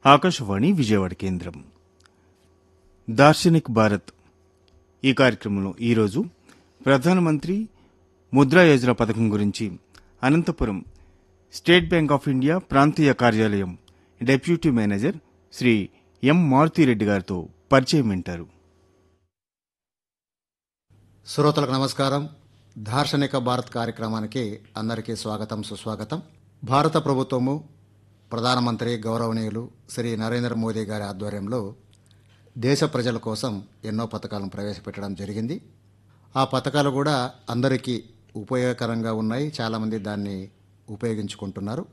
ఆకాశవాణి విజయవాడ కేంద్రం దార్శనిక్ భారత్ ఈ కార్యక్రమంలో ఈరోజు ప్రధానమంత్రి ముద్రా యోజన పథకం గురించి Anantapur state bank of India ప్రాంతీయ కార్యాలయం deputy manager Shri M Maruthireddy గారితో పరిచయం వింటారు శ్రోతలకు నమస్కారం దార్శనిక భారత్ కార్యక్రమానికి అందరికీ స్వాగతం సుస్వాగతం భారత ప్రభుత్వము ప్రధానమంత్రి గౌరవనీయులు శ్రీ నరేంద్ర మోదీ గారి ఆధ్వర్యంలో దేశ ప్రజల కోసం ఎన్నో పథకాలను ప్రవేశపెట్టడం జరిగింది ఆ పథకాలు కూడా అందరికీ ఉపయోగకరంగా ఉన్నాయి చాలామంది దాన్ని ఉపయోగించుకుంటున్నారు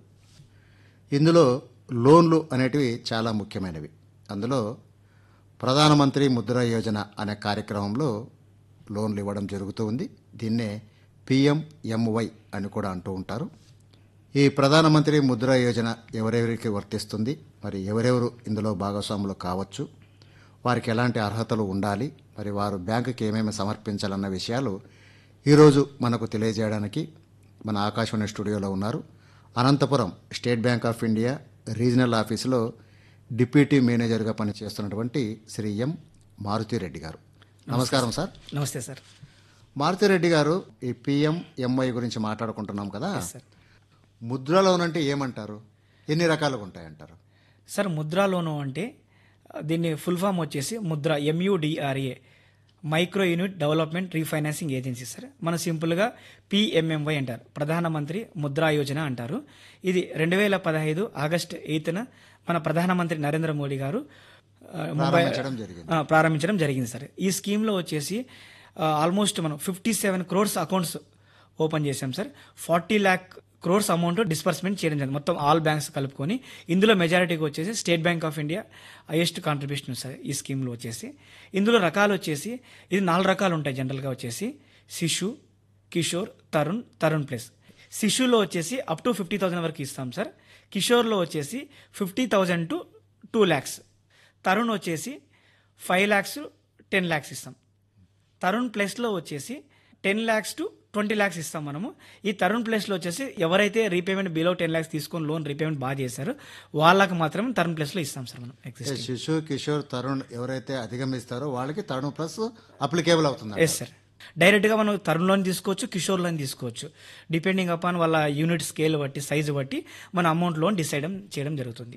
ఇందులో లోన్లు అనేటివి చాలా ముఖ్యమైనవి అందులో ప్రధానమంత్రి ముద్రా యోజన అనే కార్యక్రమంలో లోన్లు ఇవ్వడం జరుగుతూ ఉంది దీన్నే పిఎంఎంవై అని కూడా అంటూ ఉంటారు ఈ ప్రధానమంత్రి ముద్రా యోజన ఎవరెవరికి వర్తిస్తుంది మరి ఎవరెవరు ఇందులో భాగస్వాములు కావచ్చు వారికి ఎలాంటి అర్హతలు ఉండాలి మరి వారు బ్యాంకుకి ఏమేమి సమర్పించాలన్న విషయాలు ఈరోజు మనకు తెలియజేయడానికి మన ఆకాశవాణి స్టూడియోలో ఉన్నారు Anantapur state bank of India regional ఆఫీసులో డిప్యూటీ మేనేజర్గా పనిచేస్తున్నటువంటి శ్రీ ఎం మారుతిరెడ్డి గారు నమస్కారం సార్ నమస్తే సార్ మారుతిరెడ్డి గారు ఈ పిఎం ఎంఐ గురించి మాట్లాడుకుంటున్నాం కదా సార్ ముద్రా లోన్ అంటే ఏమంటారు ఎన్ని రకాలుగా ఉంటాయంటారు సార్ ముద్రా లోను అంటే దీన్ని ఫుల్ ఫామ్ వచ్చేసి Mudra MUDRA micro unit development refinancing agency sir మన సింపుల్గా పిఎంఎంవై అంటారు ప్రధానమంత్రి ముద్రా యోజన అంటారు ఇది రెండు వేల పదహైదు ఆగస్ట్ ఎయిత్న మన ప్రధానమంత్రి నరేంద్ర మోడీ గారు ఆ, ముంబై ప్రారంభించడం జరిగింది ఆ, ప్రారంభించడం జరిగింది సార్ ఈ స్కీమ్లో వచ్చేసి ఆల్మోస్ట్ మనం fifty seven crores accounts open చేశాం sir forty lakh crores amount disbursement చేయడం జరిగింది మొత్తం ఆల్ బ్యాంక్స్ కలుపుకొని ఇందులో మెజారిటీకి వచ్చేసి state bank of India highest contribution sir ఈ స్కీమ్లో వచ్చేసి ఇందులో రకాలు వచ్చేసి ఇది నాలుగు రకాలు ఉంటాయి జనరల్గా వచ్చేసి శిశు కిషోర్ తరుణ్ తరుణ్ ప్లస్ శిశులో వచ్చేసి అప్ టు ఫిఫ్టీ థౌసండ్ వరకు ఇస్తాం సార్ కిషోర్లో వచ్చేసి fifty thousand to two lakhs Tarun వచ్చేసి ఫైవ్ ల్యాక్స్ టెన్ ల్యాక్స్ ఇస్తాం తరుణ్ ప్లస్లో వచ్చేసి ten lakhs to twenty lakhs ఇస్తాం మనము ఈ తరుణ్ ప్లస్లో వచ్చేసి ఎవరైతే రీపేమెంట్ బిలో టెన్ ల్యాక్స్ తీసుకొని లోన్ రీపేమెంట్ బాగా చేశారో వాళ్ళకి మాత్రమే తరుణ్ ప్లస్లో ఇస్తాం సార్ మనం అంటే ఎగ్జిస్టింగ్ శిశు కిషోర్ తరుణ్ ఎవరైతే అధిగమిస్తారో వాళ్ళకి తరుణ్ ప్లస్ అప్లికేబుల్ అవుతుంది ఎస్ సార్ డైరెక్ట్గా మనం తరుణ్ లోన్ తీసుకోవచ్చు కిషోర్ లోన్ తీసుకోవచ్చు డిపెండింగ్ అపాన్ వాళ్ళ యూనిట్ స్కేల్ బట్టి సైజు బట్టి మన అమౌంట్ లోన్ డిసైడ్ చేయడం జరుగుతుంది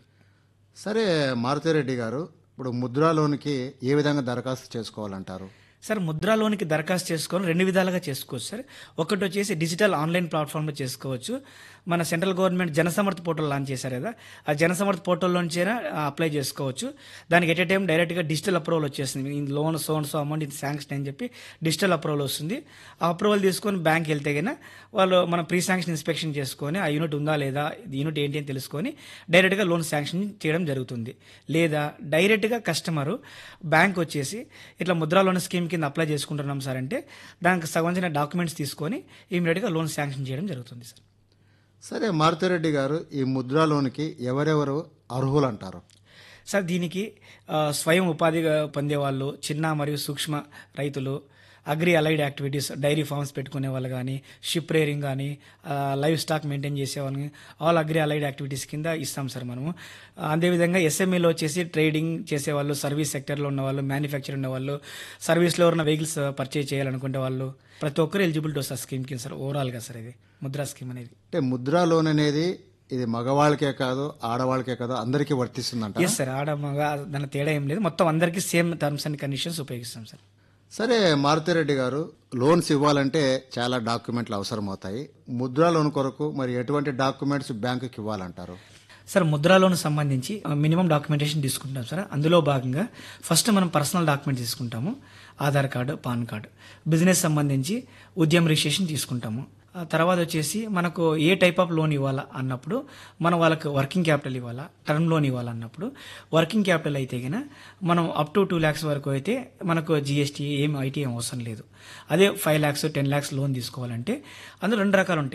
సరే మారుతిరెడ్డి గారు ఇప్పుడు ముద్రా లోన్కి ఏ విధంగా దరఖాస్తు చేసుకోవాలంటారు సార్ ముద్రా లోన్కి దరఖాస్తు చేసుకొని రెండు విధాలుగా చేసుకోవచ్చు సార్ ఒకటి వచ్చేసి డిజిటల్ ఆన్లైన్ ప్లాట్ఫామ్లో చేసుకోవచ్చు మన central government Jansamarth portal launch చేశారు కదా ఆ జనసమర్థ్ పోర్టల్లోంచైనా అప్లై చేసుకోవచ్చు దానికి ఎట్ ఏ టైం డైరెక్ట్గా డిజిటల్ అప్రూవల్ వచ్చేస్తుంది ఈ లోన్ సోన్ సో అమౌంట్ ఇది శాంక్షన్ అని చెప్పి డిజిటల్ అప్రూవల్ వస్తుంది ఆ అప్రూవల్ తీసుకొని బ్యాంక్ వెళ్తే కన్నా వాళ్ళు మన ప్రీ శాంక్షన్ ఇన్స్పెక్షన్ చేసుకొని ఆ యూనిట్ ఉందా లేదా ఈ యూనిట్ ఏంటి అని తెలుసుకొని డైరెక్ట్గా లోన్ శాంక్షన్ చేయడం జరుగుతుంది లేదా డైరెక్ట్గా కస్టమరు బ్యాంక్ వచ్చేసి ఇట్లా ముద్రా లోన్ స్కీమ్ కింద అప్లై చేసుకుంటున్నాం సార్ అంటే దానికి సంబంధించిన డాక్యుమెంట్స్ తీసుకొని ఇమీడియట్గా లోన్ శాంక్షన్ చేయడం జరుగుతుంది సార్ సరే మారుతిరెడ్డి గారు ఈ ముద్రా లోన్కి ఎవరెవరు అర్హులు అంటారు సార్ దీనికి ఆ, స్వయం ఉపాధిగా పొందేవాళ్ళు చిన్న మరియు సూక్ష్మ రైతులు agri allied activities dairy farms పెట్టుకునే వాళ్ళు కానీ షిప్ రేరింగ్ కానీ లైవ్ స్టాక్ మెయింటైన్ చేసే వాళ్ళని ఆల్ అగ్రి అలైడ్ యాక్టివిటీస్ కింద ఇస్తాం సార్ మనము ఆ, అదేవిధంగా ఎస్ఎంఈలో వచ్చేసి ట్రేడింగ్ చేసేవాళ్ళు సర్వీస్ సెక్టర్లో ఉన్న వాళ్ళు మ్యానుఫ్యాక్చర్ ఉన్న వాళ్ళు సర్వీస్లో ఉన్న వెహికల్స్ పర్చేజ్ చేయాలనుకునే వాళ్ళు ప్రతి ఒక్కరు ఎలిజిబుల్ టు సార్ స్కీమ్ కింద సార్ ఓవరాల్గా సార్ ఇది ముద్రా స్కీమ్ అనేది అంటే ముద్రా లోన్ అనేది ఇది మగవాళ్ళకే కాదు ఆడవాళ్ళకే కాదు అందరికీ వర్తిస్తుందంట ఎస్ సార్ ఆడ మగ దాని తేడా ఏం లేదు మొత్తం అందరికీ సేమ్ టర్మ్స్ అండ్ కండిషన్స్ ఉపయోగిస్తాం సార్ సరే మారుతిరెడ్డి గారు లోన్స్ ఇవ్వాలంటే చాలా డాక్యుమెంట్లు అవసరం అవుతాయి ముద్రా లోన్ కొరకు మరి ఎటువంటి డాక్యుమెంట్స్ బ్యాంకుకి ఇవ్వాలంటారు సార్ ముద్రా లోన్ సంబంధించి మినిమం డాక్యుమెంటేషన్ తీసుకుంటాం సార్ అందులో భాగంగా ఫస్ట్ మనం పర్సనల్ డాక్యుమెంట్ తీసుకుంటాము Aadhaar card PAN card business సంబంధించి ఉద్యమ రిజిస్ట్రేషన్ తీసుకుంటాము ఆ తర్వాత వచ్చేసి మనకు ఏ టైప్ ఆఫ్ లోన్ ఇవ్వాలా అన్నప్పుడు మనం వాళ్ళకి వర్కింగ్ క్యాపిటల్ ఇవ్వాలా టర్మ్ లోన్ ఇవ్వాలన్నప్పుడు వర్కింగ్ క్యాపిటల్ అయితే కనుక మనం అప్ టు టూ ల్యాక్స్ వరకు అయితే మనకు జిఎస్టీ ఏం ఐటీ ఏం అవసరం లేదు అదే five lakhs ten lakhs loan తీసుకోవాలంటే అందులో రెండు రకాలు ఉంటాయి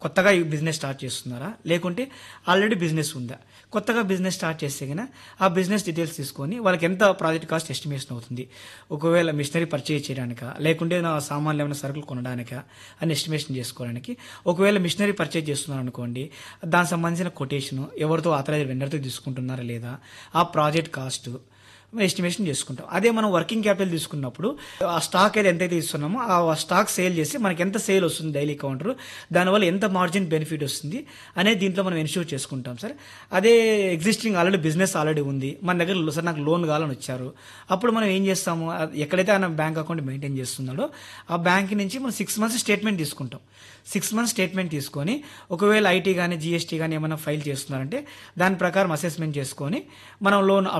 కొత్తగా ఈ బిజినెస్ స్టార్ట్ చేస్తున్నారా లేకుంటే ఆల్రెడీ బిజినెస్ ఉందా కొత్తగా బిజినెస్ స్టార్ట్ చేస్తే కనుక ఆ బిజినెస్ డీటెయిల్స్ తీసుకొని వాళ్ళకి ఎంత ప్రాజెక్ట్ కాస్ట్ ఎస్టిమేషన్ అవుతుంది ఒకవేళ మిషనరీ పర్చేజ్ చేయడానికా లేకుంటే నా సామాన్లు ఏమైనా సరుకులు కొనడానికా అని ఎస్టిమేషన్ చేసుకోవడానికి ఒకవేళ మిషనరీ పర్చేజ్ చేస్తున్నారు అనుకోండి దానికి సంబంధించిన కొటేషన్ ఎవరితో ఆథరైజ్ వెండర్తో తీసుకుంటున్నారా లేదా ఆ ప్రాజెక్ట్ కాస్ట్ ఎస్టిమేషన్ చేసుకుంటాం అదే మనం వర్కింగ్ క్యాపిటల్ తీసుకున్నప్పుడు ఆ స్టాక్ అయితే ఎంతైతే ఇస్తున్నామో ఆ స్టాక్ సేల్ చేసి మనకి ఎంత సేల్ వస్తుంది డైలీ కౌంటర్ దానివల్ల ఎంత మార్జిన్ బెనిఫిట్ వస్తుంది అనేది దీంట్లో మనం ఎన్ష్యూర్ చేసుకుంటాం సార్ అదే ఎగ్జిస్టింగ్ ఆల్రెడీ బిజినెస్ ఆల్రెడీ ఉంది మన దగ్గర సార్ నాకు లోన్ కావాలని వచ్చారు అప్పుడు మనం ఏం చేస్తాము అది ఎక్కడైతే ఆయన బ్యాంక్ అకౌంట్ మెయింటైన్ చేస్తున్నాడో ఆ బ్యాంక్ నుంచి మనం సిక్స్ మంత్స్ స్టేట్మెంట్ తీసుకుంటాం సిక్స్ మంత్స్ స్టేట్మెంట్ తీసుకొని ఒకవేళ ఐటీ కానీ జీఎస్టీ కానీ ఏమైనా ఫైల్ చేస్తున్నారంటే దాని ప్రకారం అసెస్మెంట్ చేసుకొని మనం లోన్